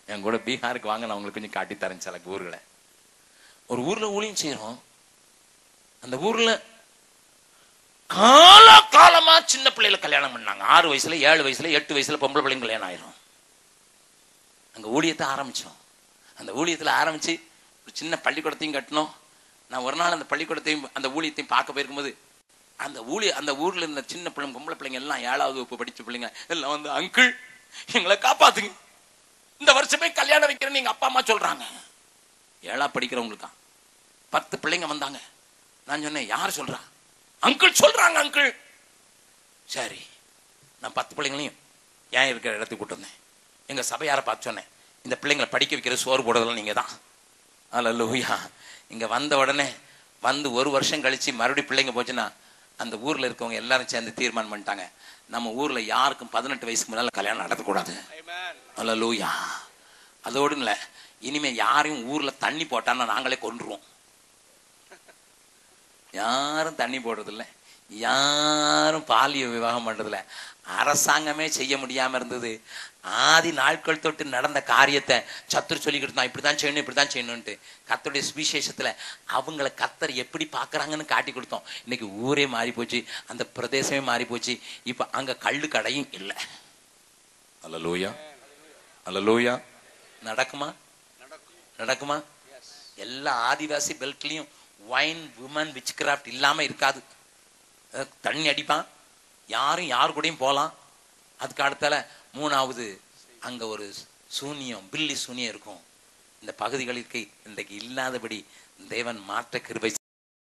என் கூட பீகாருக்கு வாங்க நான் உங்களுக்கு கொஞ்சம் காட்டி தரேன் சில ஊர்களை ஒரு ஊர்ல ஊழியம் செய்யறோம் அந்த ஊர்ல கால காலமா சின்ன பிள்ளைகளை கல்யாணம் பண்ணாங்க ஆறு வயசுல ஏழு வயசுல எட்டு வயசுல பொம்பளை பிள்ளைங்க கல்யாணம் ஆயிரும் அங்க ஊழியத்தை ஆரம்பிச்சோம் அந்த ஊழியத்துல ஆரம்பிச்சு ஒரு சின்ன பள்ளிக்கூடத்தையும் கட்டினோம் நான் ஒரு நாள் அந்த பள்ளிக்கூடத்தையும் அந்த ஊழியத்தையும் பார்க்க போயிருக்கும்போது அந்த ஊழிய அந்த ஊர்ல இருந்த சின்ன பிள்ளை பொம்பளை பிள்ளைங்க எல்லாம் ஏழாவது வகுப்பு படிச்ச பிள்ளைங்க எல்லாம் வந்து அங்கிள் எங்களை காப்பாத்துங்க இந்த வருஷமே கல்யாணம் வைக்கிறேன்னு எங்க அப்பா அம்மா சொல்றாங்க ஏழா படிக்கிறவங்களுக்கா பத்து பிள்ளைங்க வந்தாங்க நான் சொன்னேன் யார் சொல்றா அங்கிள் சொல்றாங்க அங்கிள் சரி நான் பத்து பிள்ளைங்களையும் ஏன் இருக்கிற இடத்துக்கு கூட்டு வந்தேன் எங்க சபையாரை பார்த்து சொன்னேன் இந்த பிள்ளைங்களை படிக்க வைக்கிற சோறு போடுறதெல்லாம் நீங்க தான் அல்லூயா இங்க வந்த உடனே வந்து ஒரு வருஷம் கழிச்சு மறுபடியும் பிள்ளைங்க போச்சுன்னா அந்த ஊர்ல இருக்கவங்க எல்லாரும் சேர்ந்து தீர்மானம் பண்ணிட்டாங்க நம்ம ஊர்ல யாருக்கும் பதினெட்டு வயசுக்கு முன்னால கல்யாணம் நடத்தக்கூடாது அல்லூயா அதோடு இல்ல இனிமே யாரையும் ஊர்ல தண்ணி போட்டான்னா நாங்களே கொன்றுவோம் யாரும் தண்ணி போடுறதில்ல யாரும் பாலிய விவாகம் பண்றதில்ல அரசாங்கமே செய்ய முடியாம இருந்தது ஆதி நாட்கள் தொட்டு நடந்த காரியத்தை சத்துரு சொல்லிக்கிட்டு தான் இப்படிதான் செய்யணும் இப்படிதான் செய்யணும்ட்டு கத்தருடைய சுவிசேஷத்துல அவங்கள கத்தர் எப்படி பாக்குறாங்கன்னு காட்டி கொடுத்தோம் இன்னைக்கு ஊரே மாறி போச்சு அந்த பிரதேசமே மாறி போச்சு இப்ப அங்க கள்ளு கடையும் இல்லை அல்லலூயா அல்லலூயா நடக்குமா நடக்குமா எல்லா ஆதிவாசி பெல்ட்லயும் வைன் உமன் விச் கிராஃப்ட் இல்லாம இருக்காது அஹ் தண்ணி அடிப்பான் யாரும் யார் கூடயும் போலாம் அதுக்கு அடுத்தால மூணாவது அங்க ஒரு சூனியம் பில்லி சூனியம் இருக்கும் இந்த பகுதிகளுக்கு இன்றைக்கு இல்லாதபடி தேவன் மாற்ற கிருபை